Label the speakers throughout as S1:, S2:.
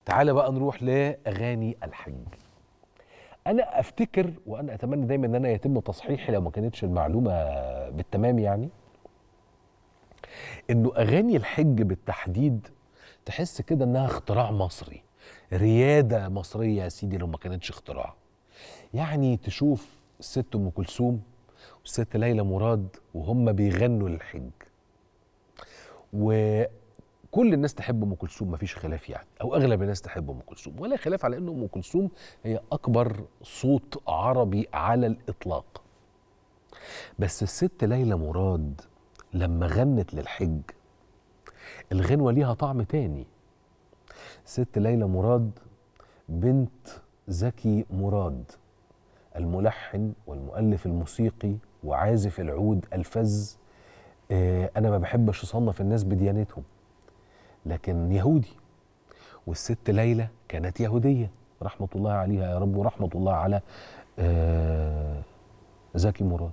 S1: تعال بقى نروح لاغاني الحج انا افتكر وانا اتمنى دايما ان انا يتم تصحيحي لو ما كانتش المعلومه بالتمام يعني انه اغاني الحج بالتحديد تحس كده انها اختراع مصري رياده مصريه يا سيدي لو ما كانتش اختراع يعني تشوف الست ام كلثوم والست ليلى مراد وهم بيغنوا للحج وكل الناس تحب ام كلثوم مفيش خلاف يعني او اغلب الناس تحب ام كلثوم ولا خلاف على ان ام كلثوم هي اكبر صوت عربي على الاطلاق بس الست ليلى مراد لما غنت للحج الغنوه ليها طعم تاني ست ليلى مراد بنت زكي مراد الملحن والمؤلف الموسيقي وعازف العود الفذ آه، انا ما بحبش اصنف الناس بديانتهم لكن يهودي والست ليلى كانت يهوديه رحمه الله عليها يا رب ورحمه الله على آه، زكي مراد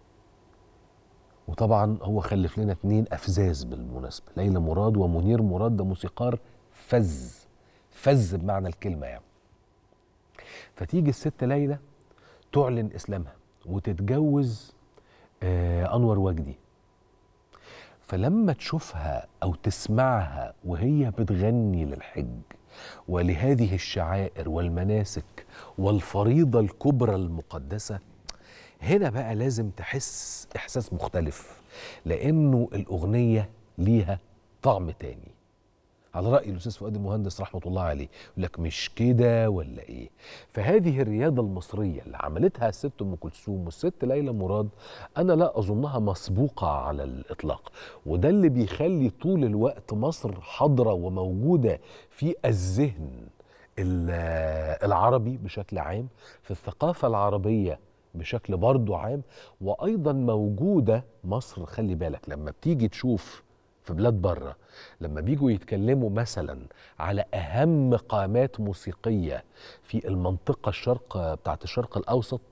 S1: وطبعا هو خلف لنا اتنين افزاز بالمناسبه ليلى مراد ومنير مراد ده موسيقار فز فز بمعنى الكلمه يعني فتيجي الست ليلى تعلن اسلامها وتتجوز آه انور وجدي فلما تشوفها او تسمعها وهي بتغني للحج ولهذه الشعائر والمناسك والفريضه الكبرى المقدسه هنا بقى لازم تحس احساس مختلف لانه الاغنيه ليها طعم تاني على راي الاستاذ فؤاد المهندس رحمه الله عليه يقول لك مش كده ولا ايه فهذه الرياضه المصريه اللي عملتها الست ام كلثوم والست ليلى مراد انا لا اظنها مسبوقه على الاطلاق وده اللي بيخلي طول الوقت مصر حاضره وموجوده في الذهن ال- العربي بشكل عام في الثقافه العربيه بشكل برضو عام وايضا موجوده مصر خلي بالك لما بتيجي تشوف في بلاد بره لما بيجوا يتكلموا مثلا على اهم قامات موسيقيه في المنطقه الشرق بتاعت الشرق الاوسط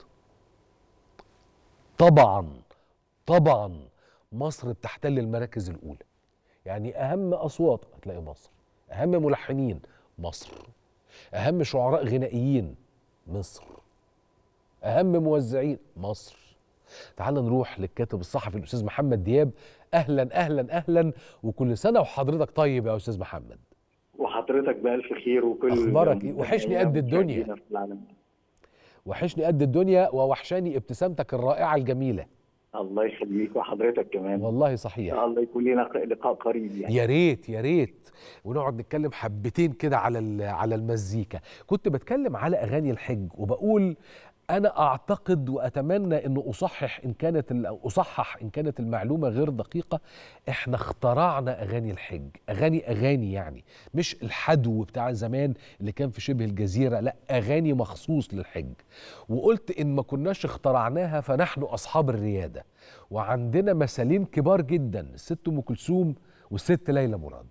S1: طبعا طبعا مصر بتحتل المراكز الاولى يعني اهم اصوات هتلاقي مصر اهم ملحنين مصر اهم شعراء غنائيين مصر اهم موزعين مصر تعال نروح للكاتب الصحفي الاستاذ محمد دياب اهلا اهلا اهلا وكل سنه وحضرتك طيب يا استاذ محمد
S2: وحضرتك بألف خير وكل
S1: أخبارك إيه؟ وحشني قد الدنيا.
S2: مشاهدينا في العالم.
S1: وحشني قد الدنيا ووحشاني ابتسامتك الرائعه الجميله
S2: الله يخليك وحضرتك كمان
S1: والله
S2: ان
S1: صحيح
S2: شاء الله يكون لنا لقاء قريب يعني
S1: يا ريت يا ريت ونقعد نتكلم حبتين كده على ال- على المزيكا كنت بتكلم على اغاني الحج وبقول انا اعتقد واتمنى انه اصحح ان كانت ال- أو اصحح ان كانت المعلومه غير دقيقه احنا اخترعنا اغاني الحج اغاني اغاني يعني مش الحدو بتاع زمان اللي كان في شبه الجزيره لا اغاني مخصوص للحج وقلت ان ما كناش اخترعناها فنحن اصحاب الرياده وعندنا مثالين كبار جدا الست ام كلثوم والست ليلى مراد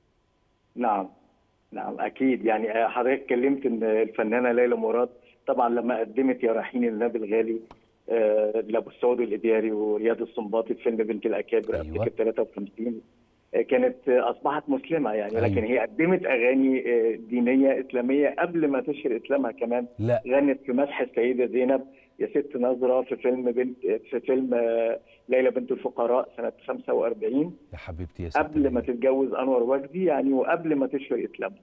S2: نعم نعم اكيد يعني آه، حضرتك اتكلمت ان الفنانه ليلى مراد طبعا لما قدمت يا رايحين النبي الغالي آه، لابو السعود الادياري ورياض السنباطي في فيلم بنت الاكابر
S1: أيوة.
S2: افتكر 53 آه، كانت آه، اصبحت مسلمه يعني
S1: أيوة.
S2: لكن هي قدمت اغاني آه، دينيه اسلاميه قبل ما تشهر اسلامها كمان
S1: لا
S2: غنت في مسح السيدة زينب يا ست نظرة في فيلم بنت في فيلم آه، ليلى بنت الفقراء سنة 45
S1: يا حبيبتي يا ست
S2: قبل ما
S1: ليلى.
S2: تتجوز أنور وجدي يعني وقبل ما تشهر إسلامها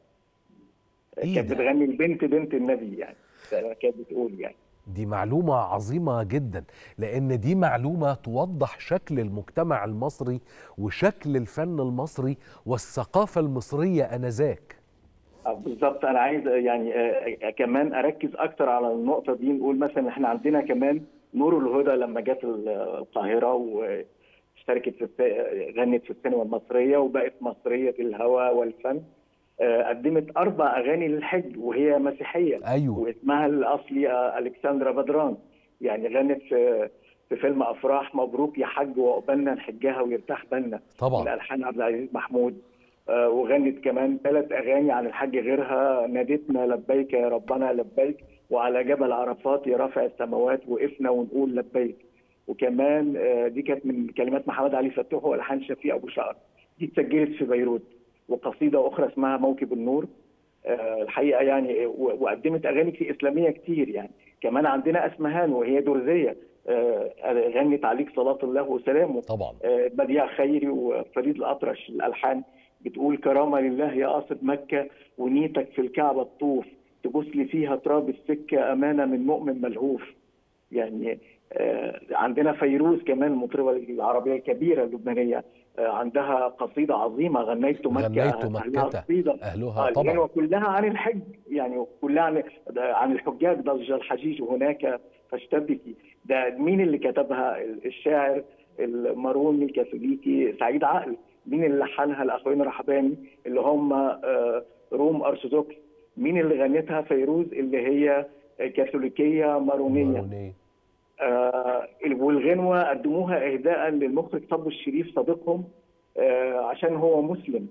S1: إيه
S2: كانت
S1: ده؟
S2: بتغني البنت بنت النبي يعني كانت بتقول يعني
S1: دي معلومة عظيمة جدا لأن دي معلومة توضح شكل المجتمع المصري وشكل الفن المصري والثقافة المصرية آنذاك
S2: آه، بالظبط انا عايز آه، يعني آه، آه، كمان اركز اكتر على النقطه دي نقول مثلا احنا عندنا كمان نور الهدى لما جت ال- القاهره واشتركت في الس- غنت في السينما المصريه وبقت مصريه الهوى والفن آه، قدمت اربع اغاني للحج وهي مسيحيه
S1: أيوه
S2: واسمها الاصلي آه، الكسندرا بدران يعني غنت في في فيلم افراح مبروك يا حج وعقبالنا نحجها ويرتاح بالنا من
S1: طبعا
S2: الحان عبد العزيز محمود آه، وغنت كمان ثلاث اغاني عن الحج غيرها نادتنا لبيك يا ربنا لبيك وعلى جبل عرفات يا رافع السماوات وقفنا ونقول لبيك وكمان آه، دي كانت من كلمات محمد علي فتوح والحان شفيق ابو شقر دي اتسجلت في بيروت وقصيده اخرى اسمها موكب النور آه، الحقيقه يعني و- وقدمت اغاني اسلاميه كتير يعني كمان عندنا اسمهان وهي درزيه آه، غنت عليك صلاه الله وسلامه
S1: طبعا
S2: آه، بديع خيري وفريد الأطرش الألحان بتقول كرامة لله يا قاصد مكة ونيتك في الكعبة تطوف تبص لي فيها تراب السكة أمانة من مؤمن ملهوف يعني آه، عندنا فيروز كمان المطربة العربية الكبيرة اللبنانية آه، عندها قصيدة عظيمة غنيت مكة
S1: غنيت
S2: أهلها
S1: مكة
S2: قصيدة
S1: أهلها
S2: آه،
S1: طبعا
S2: الغنوة كلها عن الحج يعني كلها عن عن الحجاج ضج الحجيج هناك فاشتبكي ده مين اللي كتبها الشاعر الماروني الكاثوليكي سعيد عقل مين اللي لحنها الاخوين رحباني اللي هم آه، روم ارثوذكس مين اللي غنتها فيروز اللي هي كاثوليكيه مارونيه
S1: مارونية.
S2: آه، والغنوه قدموها اهداء للمخرج صبو الشريف صديقهم آه، عشان هو مسلم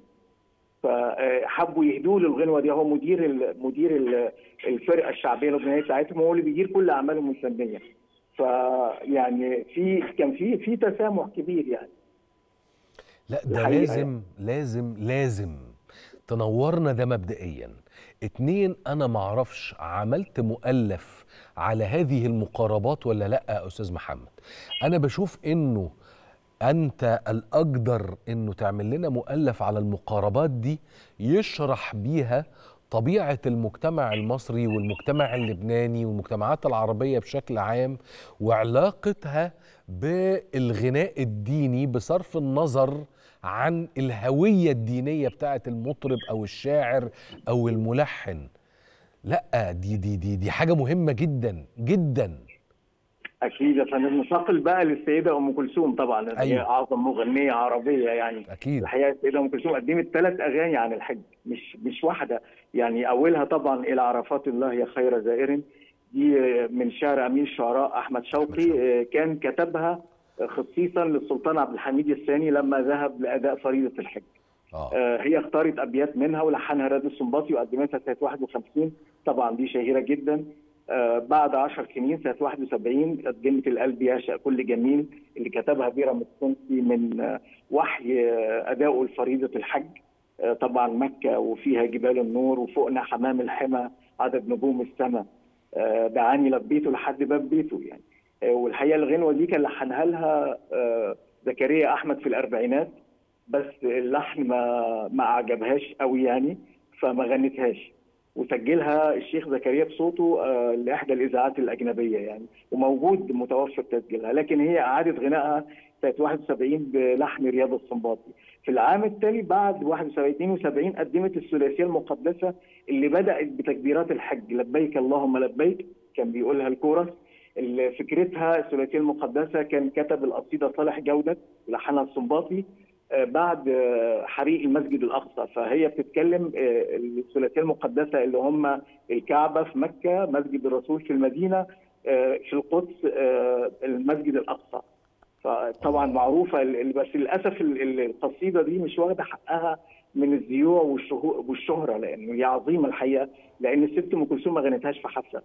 S2: فحبوا يهدوا له الغنوه دي هو مدير ال- مدير ال- الفرقه الشعبيه اللبنانيه بتاعتهم هو اللي بيدير كل اعمالهم الفنيه فيعني في كان في في تسامح كبير يعني
S1: لا ده
S2: الحقيقة
S1: لازم لازم لازم تنورنا ده مبدئيا اتنين انا معرفش عملت مؤلف على هذه المقاربات ولا لا يا استاذ محمد انا بشوف انه انت الاقدر انه تعمل لنا مؤلف على المقاربات دي يشرح بيها طبيعه المجتمع المصري والمجتمع اللبناني والمجتمعات العربيه بشكل عام وعلاقتها بالغناء الديني بصرف النظر عن الهويه الدينيه بتاعه المطرب او الشاعر او الملحن لا دي دي دي دي حاجه مهمه جدا جدا
S2: اكيد يا فندم ننتقل بقى للسيده ام كلثوم طبعا اللي هي
S1: أيوة.
S2: اعظم مغنيه عربيه يعني
S1: اكيد
S2: الحقيقه السيده ام كلثوم قدمت ثلاث اغاني عن الحج مش مش واحده يعني اولها طبعا الى عرفات الله يا خير زائر دي من شعر امين الشعراء احمد شوقي
S1: شوقي.
S2: كان كتبها خصيصا للسلطان عبد الحميد الثاني لما ذهب لاداء فريضه الحج
S1: اه
S2: آه، هي اختارت ابيات منها ولحنها راد السنباطي وقدمتها سنه 51 طبعا دي شهيره جدا آه، بعد 10 سنين سنه 71 قدمت القلب يعشق كل جميل اللي كتبها بيرم التونسي من آه، وحي آه، اداؤه لفريضه الحج آه، طبعا مكه وفيها جبال النور وفوقنا حمام الحمى عدد نجوم السماء آه، دعاني لبيته لحد باب بيته يعني آه، والحقيقه الغنوه دي كان لحنها لها آه، زكريا احمد في الاربعينات بس اللحن ما ما عجبهاش قوي يعني فما غنتهاش وسجلها الشيخ زكريا بصوته آه، لاحدى الاذاعات الاجنبيه يعني وموجود متوفر تسجيلها لكن هي اعادت غنائها سنه 71 بلحن رياض السنباطي في العام التالي بعد 71 72 قدمت الثلاثيه المقدسه اللي بدات بتكبيرات الحج لبيك اللهم لبيك كان بيقولها الكورس اللي فكرتها الثلاثيه المقدسه كان كتب القصيده صالح جوده ولحنها السنباطي آه، بعد آه، حريق المسجد الاقصى فهي بتتكلم آه، الثلاثيه المقدسه اللي هم الكعبه في مكه مسجد الرسول في المدينه آه، في القدس آه، المسجد الاقصى فطبعا معروفه ال- ال- بس للاسف ال- ال- القصيده دي مش واخده حقها من الذيوع والشهو- والشهره لانه هي عظيمه الحقيقه لان الست ام كلثوم ما غنتهاش في حفله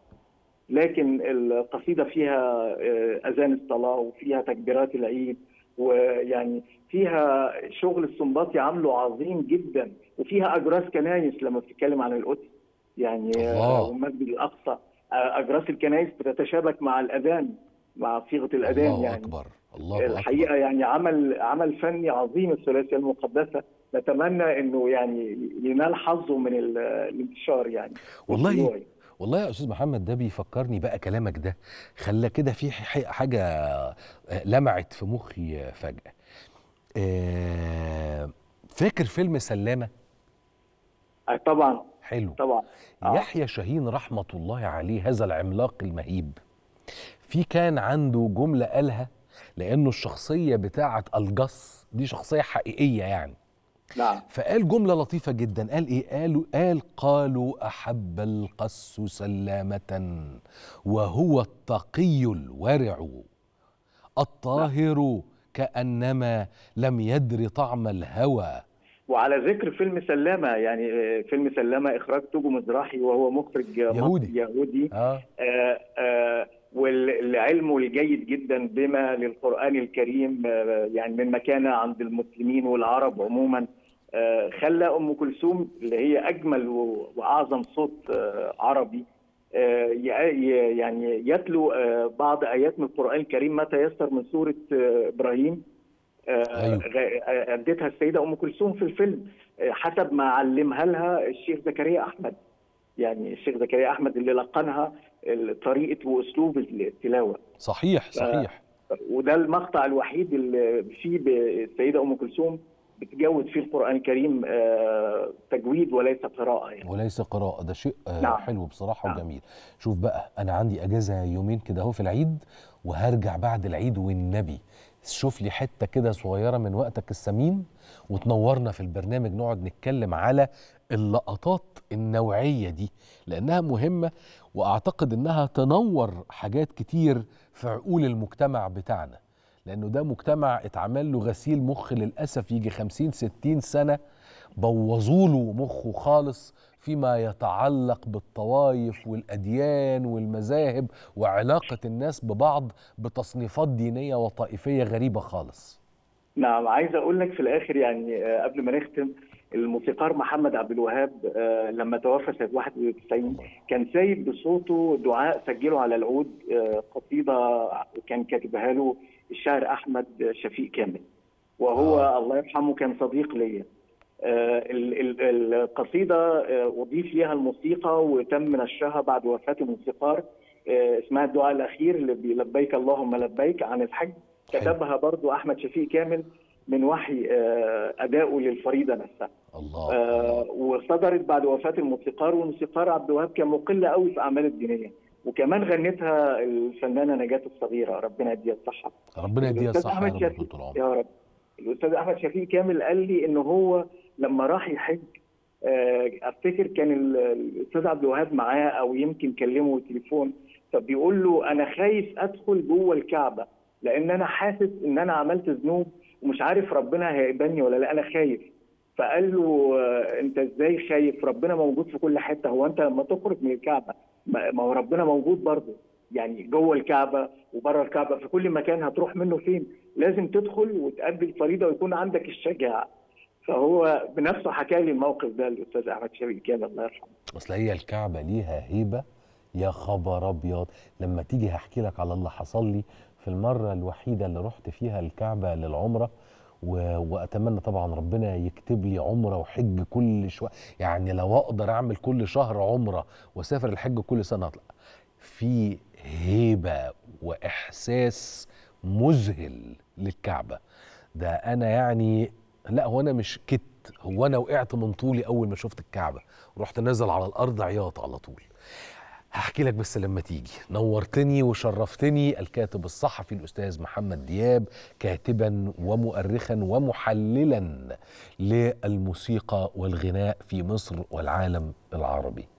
S2: لكن القصيده فيها آه، اذان الصلاه وفيها تكبيرات العيد ويعني فيها شغل السنباطي عامله عظيم جدا وفيها اجراس كنايس لما بتتكلم عن القدس يعني
S1: الله.
S2: آه، والمسجد الاقصى آه، اجراس الكنايس بتتشابك مع الاذان مع صيغه الاذان
S1: الله
S2: يعني
S1: اكبر الله اكبر
S2: الحقيقه يعني عمل عمل فني عظيم الثلاثيه المقدسه نتمنى انه يعني ينال حظه من ال- الانتشار يعني
S1: والله
S2: والشيوع.
S1: والله يا استاذ محمد ده بيفكرني بقى كلامك ده خلى كده في ح- حاجه آه، لمعت في مخي آه، فجاه آه، فاكر فيلم سلامه
S2: آه، طبعا
S1: حلو
S2: طبعا آه.
S1: يحيى شاهين رحمه الله عليه هذا العملاق المهيب في كان عنده جمله قالها لانه الشخصيه بتاعه الجص دي شخصيه حقيقيه يعني
S2: نعم
S1: فقال جملة لطيفة جدا قال إيه قالوا قال قالوا أحب القس سلامة وهو التقي الورع الطاهر كأنما لم يدر طعم الهوى
S2: وعلى ذكر فيلم سلامه يعني آه، فيلم سلامه اخراج توجو مزراحي وهو مخرج آه،
S1: يهودي.
S2: مصري يهودي
S1: آه
S2: آه، آه، والعلم الجيد جدا بما للقرآن الكريم آه، يعني من مكانة عند المسلمين والعرب عموما آه، خلى ام كلثوم اللي هي اجمل و- واعظم صوت آه، عربي آه، ي- ي- يعني يتلو آه، بعض ايات من القران الكريم ما تيسر من سوره آه، ابراهيم آه،
S1: أيوة.
S2: غ- آه، ادتها السيده ام كلثوم في الفيلم آه، حسب ما علمها لها الشيخ زكريا احمد يعني الشيخ زكريا احمد اللي لقنها طريقه واسلوب التلاوه
S1: صحيح صحيح
S2: وده المقطع الوحيد اللي فيه ب- السيده ام كلثوم بتجود فيه القران الكريم آه، تجويد وليس قراءه يعني
S1: وليس قراءة ده شيء آه
S2: نعم.
S1: حلو بصراحة
S2: نعم.
S1: وجميل شوف بقى أنا عندي أجازة يومين كده أهو في العيد وهرجع بعد العيد والنبي شوف لي حتة كده صغيرة من وقتك الثمين وتنورنا في البرنامج نقعد نتكلم على اللقطات النوعية دي لأنها مهمة وأعتقد إنها تنور حاجات كتير في عقول المجتمع بتاعنا لأنه ده مجتمع اتعمل له غسيل مخ للأسف يجي خمسين ستين سنة بوظوا له مخه خالص فيما يتعلق بالطوائف والأديان والمذاهب وعلاقة الناس ببعض بتصنيفات دينية وطائفية غريبة خالص
S2: نعم عايز اقول لك في الاخر يعني آه، قبل ما نختم الموسيقار محمد عبد الوهاب آه، لما توفى سنه 91 كان سايب بصوته دعاء سجله على العود آه، قصيده كان كاتبها له الشاعر احمد شفيق كامل وهو
S1: آه.
S2: الله يرحمه كان صديق ليا آه، ال- ال- القصيده آه، اضيف ليها الموسيقى وتم نشرها بعد وفاه الموسيقار آه، اسمها الدعاء الاخير اللي بي- لبيك اللهم لبيك عن الحج
S1: حلو.
S2: كتبها برضو احمد شفيق كامل من وحي آه، ادائه للفريضه نفسها
S1: الله
S2: آه، وصدرت بعد وفاه الموسيقار والموسيقار عبد الوهاب كان مقل قوي في اعماله الدينيه وكمان غنتها الفنانه نجاة الصغيره ربنا يديها الصحه
S1: ربنا يديها
S2: الأستاذ
S1: الصحة يا
S2: أحمد
S1: رب
S2: شفيق.
S1: طول العمر
S2: يا رب الاستاذ احمد شفيق كامل قال لي ان هو لما راح يحج آه، افتكر كان ال- الاستاذ عبد الوهاب معاه او يمكن كلمه تليفون فبيقول له انا خايف ادخل جوه الكعبه لان انا حاسس ان انا عملت ذنوب ومش عارف ربنا هيقبلني ولا لا انا خايف فقال له آه، انت ازاي خايف ربنا موجود في كل حته هو انت لما تخرج من الكعبه ما ما هو ربنا موجود برضه يعني جوه الكعبه وبره الكعبه في كل مكان هتروح منه فين لازم تدخل وتأدي الفريضه ويكون عندك الشجاعه فهو بنفسه حكى لي الموقف ده الاستاذ احمد شوقي كان الله يرحمه
S1: اصل هي الكعبه ليها هيبه يا خبر ابيض لما تيجي هحكي لك على اللي حصل لي في المره الوحيده اللي رحت فيها الكعبه للعمره و... واتمنى طبعا ربنا يكتب لي عمره وحج كل شويه يعني لو اقدر اعمل كل شهر عمره واسافر الحج كل سنه اطلع في هيبه واحساس مذهل للكعبه ده انا يعني لا هو انا مش كت هو انا وقعت من طولي اول ما شفت الكعبه ورحت نازل على الارض عياط على طول هحكي لك بس لما تيجي نورتني وشرفتني الكاتب الصحفي الاستاذ محمد دياب كاتبا ومؤرخا ومحللا للموسيقى والغناء في مصر والعالم العربي